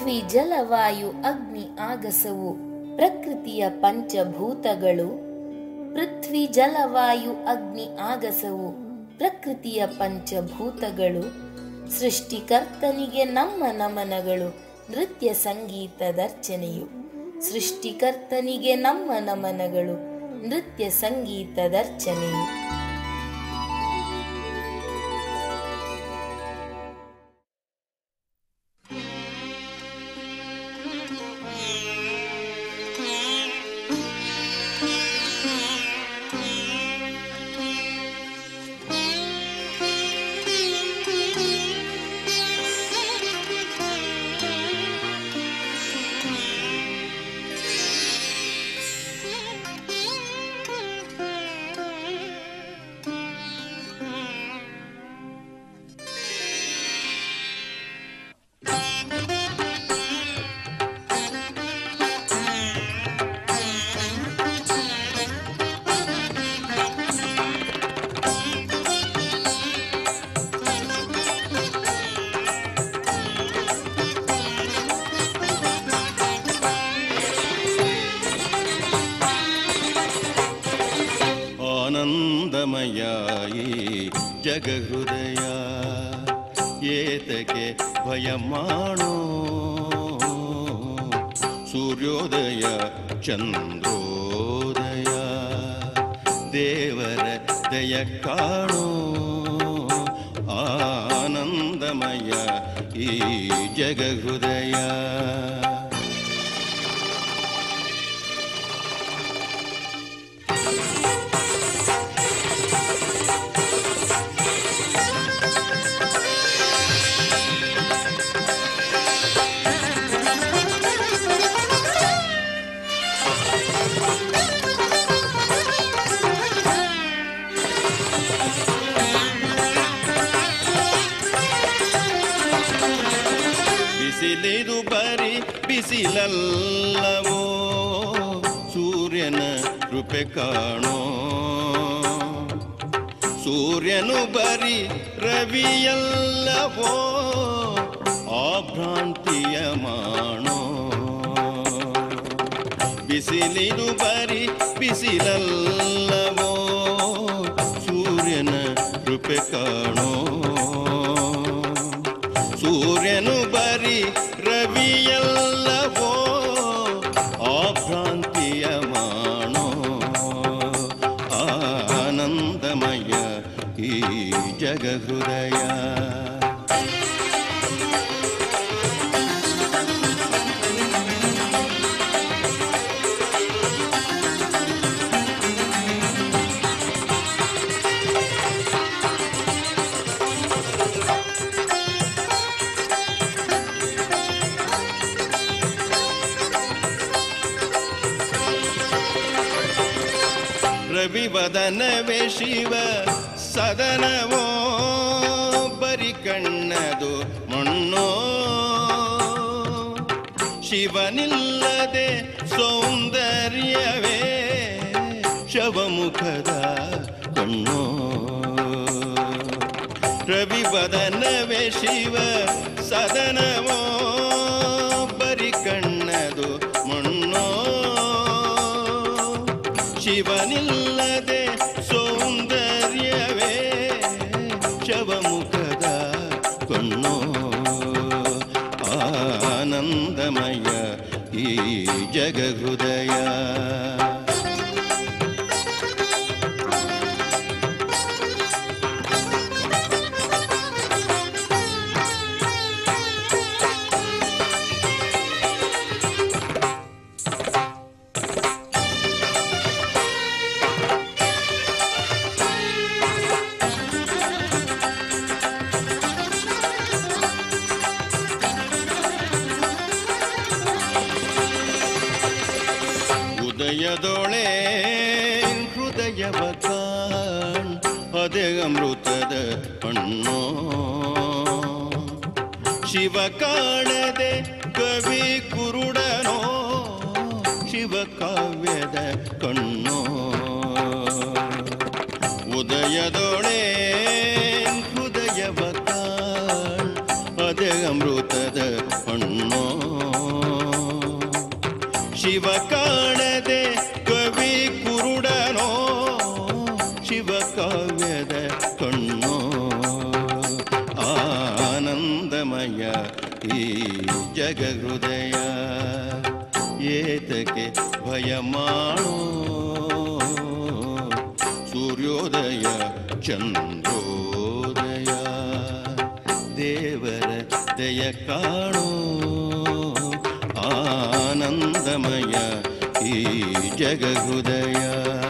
ಪೃಥ್ವಿ ಜಲವಾಯು ಅಗ್ನಿ ಆಗಸವು ಪ್ರಕೃತಿಯ ಪಂಚಭೂತಗಳು ಪೃಥ್ವಿ ಜಲವಾಯು ಅಗ್ನಿ ಆಗಸವು ಪ್ರಕೃತಿಯ ಪಂಚಭೂತಗಳು ಸೃಷ್ಟಿಕರ್ತನಿಗೆ ನಮ್ಮ ನಮನಗಳು ನೃತ್ಯ ಸಂಗೀತದರ್ಚನೆಯು ಸೃಷ್ಟಿಕರ್ತನಿಗೆ ನಮ್ಮ ನಮನಗಳು ನೃತ್ಯ ಸಂಗೀತದರ್ಚನೆಯು ಆನಂದಮಯಾಯಿ ಜಗಹೃದಯ ಏತಕ್ಕೆ ಭಯ ಮಾಡೋ ಸೂರ್ಯೋದಯ ಚಂದ್ರೋದಯ ದೇವರ ದಯ ಕಾಣೋ ಆನಂದಮಯ ಈ ಜಗಹೃದಯ ಬಿಸಿಲಿದು ಬರಿ ಬಿಸಿಲಲ್ಲವೋ ಸೂರ್ಯನ ಕೃಪೆ ಕಾಣೋ ಸೂರ್ಯನು ಬರಿ ರವಿಯಲ್ಲವೋ ಆ ಭ್ರಾಂತಿಯ ಮಾಡೋ ಬಿಸಿಲಿದು ಬರಿ ಬಿಸಿಲಲ್ಲವೋ ಸೂರ್ಯನ ಕೃಪೆ ಕಾಣೋ ಸೂರ್ಯನು ಬರಿ ರವಿಯಲ್ಲವೋ ಆ ಭ್ರಾಂತಿಯ ಮಾಡೋ ಆನಂದಮಯ ಈ ಜಗಹೃದಯ ರವಿವದನವೇ ಶಿವ ಸದನವೋ ಬರಿ ಕಣ್ಣದು ಮಣ್ಣೋ ಶಿವನಿಲ್ಲದೆ ಸೌಂದರ್ಯವೇ ಶವಮುಖದ ಕಣ್ಣೋ ರವಿವದನವೇ ಶಿವ ಸದನವೋ ಬರಿ ಕಣ್ಣದು ಮಣ್ಣೋ ಶಿವನಿಲ್ಲದೆ ಸೌಂದರ್ಯವೇ ಶವಮುಖದ ಕಣ್ಣೋ ಆನಂದಮಯ ಈ ಜಗಹೃದಯ ಉದಯದೊಳೆ ಹೃದಯವ ಕಾಣ್ ಅದೇ ಅಮೃತದ ಹಣ್ಣೋ ಶಿವ ಕಾಣದೆ ಕವಿ ಕುರುಡನೋ ಶಿವ ಕಾವ್ಯದ ಕಣ್ಣೋ ಉದಯದೊಳೆ ಹೃದಯವ ಕಾಣ್ ಅದೇ ಅಮೃತದ ಹಣ್ಣೋ ಶಿವಕಾವ್ಯದ ಕಣ್ಣೋ ಆನಂದಮಯ ಈ ಜಗಹೃದಯ ಏತಕ್ಕೆ ಭಯ ಮಾಡೋ ಸೂರ್ಯೋದಯ ಚಂದ್ರೋದಯ ದೇವರ ದಯ ಕಾಣೋ ಆನಂದಮಯ ಈ ಜಗಹೃದಯ